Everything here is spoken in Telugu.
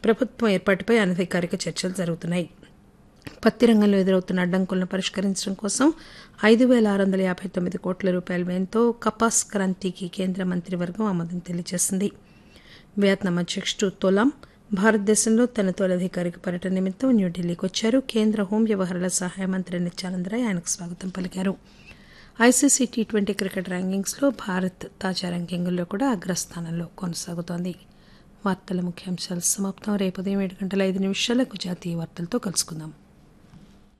ప్రభుత్వం ఏర్పాటుపై అనధికారిక చర్చలు జరుగుతున్నాయి పత్తి రంగంలో ఎదురవుతున్న అడ్డంకులను పరిష్కరించడం కోసం ఐదు వేల ఆరు వందల యాభై తొమ్మిది కోట్ల రూపాయల వ్యయంతో కపాస్ క్రాంతికి కేంద్ర మంత్రివర్గం ఆమోదం తెలియజేసింది వియత్నాం అధ్యక్షుడు తోలాం భారతదేశంలో తన తొలి అధికారిక పర్యటన నిమిత్తం న్యూఢిల్లీకి వచ్చారు కేంద్ర హోం వ్యవహారాల సహాయ మంత్రి నిత్యానంద్ రాయ్ ఆయనకు స్వాగతం పలికారు ఐసీసీ టీ ట్వంటీ క్రికెట్ ర్యాంకింగ్స్లో భారత్ తాజా ర్యాంకింగుల్లో కూడా అగ్రస్థానంలో కొనసాగుతోంది వార్తల ముఖ్యాంశాలు సమాప్తం రేపు ఉదయం ఏడు గంటల ఐదు నిమిషాలకు జాతీయ వార్తలతో కలుసుకుందాం